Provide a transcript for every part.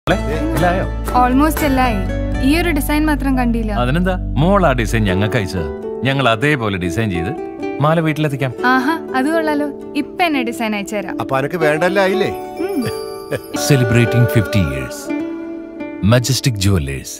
ഇല്ലായോ almost എല്ലായി ഈ ഒരു design മാത്രം കണ്ടില്ല അതിനെന്താ മോൾ ആ ഡിസൈൻ ഞങ്ങൾക്ക് അയച്ചത് ഞങ്ങൾ അതേപോലെ ഡിസൈൻ ചെയ്ത് മാല വീട്ടിലെത്തിക്കാം ആഹാ അത് കൊള്ളാലോ ഇപ്പൊ എന്നെ ഡിസൈൻ അയച്ചുതരാം അപ്പൊ അനക്ക് വേണ്ടല്ല ആയില്ലേ ഉം. Celebrating fifty years majestic jewellers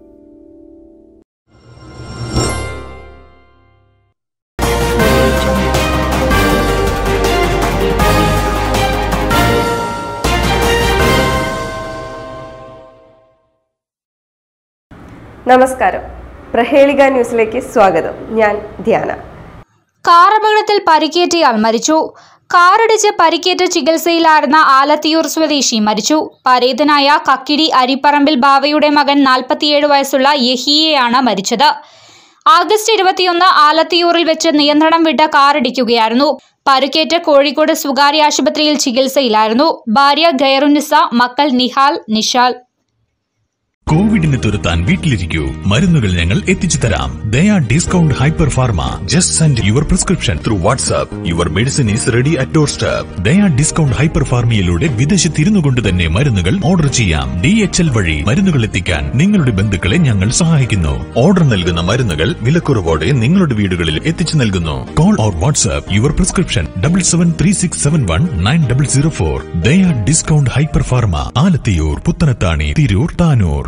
നമസ്കാരം പ്രഹേളിക ന്യൂസിലേക്ക് സ്വാഗതം ഞാൻ ധ്യാന കാർ അപകടത്തിൽ പരിക്കേറ്റയാൾ മരിച്ചു കാറിടിച്ച് പരിക്കേറ്റ ചികിത്സയിലായിരുന്ന ആലത്തിയൂർ സ്വദേശി മരിച്ചു പരേതനായ കക്കിടി അരിപ്പറമ്പിൽ ബാവയുടെ മകൻ നാൽപ്പത്തിയേഴ് വയസ്സുള്ള യഹിയെയാണ് മരിച്ചത് ആഗസ്റ്റ് ഇരുപത്തിയൊന്ന് ആലത്തിയൂറിൽ വെച്ച് നിയന്ത്രണം വിട്ട കാറിടിക്കുകയായിരുന്നു പരുക്കേറ്റ കോഴിക്കോട് സ്വകാര്യ ആശുപത്രിയിൽ ചികിത്സയിലായിരുന്നു ഭാര്യ ഗൈറുനിസ മക്കൾ നിഹാൽ നിഷാൽ കോവിഡിനെ തുരത്താൻ വീട്ടിലിരിക്കൂ മരുന്നുകൾ ഞങ്ങൾ എത്തിച്ചു തരാം Daya discount hyper pharma just send your prescription through WhatsApp your medicine is ready at doorstep Daya discount hyper ഫാർമയിലൂടെ വിദേശത്തിരുന്നു കൊണ്ട് തന്നെ മരുന്നുകൾ ഓർഡർ ചെയ്യാം ഡി എച്ച് എൽ വഴി മരുന്നുകൾ എത്തിക്കാൻ നിങ്ങളുടെ ബന്ധുക്കളെ ഞങ്ങൾ സഹായിക്കുന്നു ഓർഡർ നൽകുന്ന മരുന്നുകൾ വിലക്കുറവോടെ നിങ്ങളുടെ വീടുകളിൽ എത്തിച്ചു നൽകുന്നു call or WhatsApp your prescription double seven three six seven one nine double zero four Daya discount hyper pharma Alathiyur Puthanathani Tirur Tanur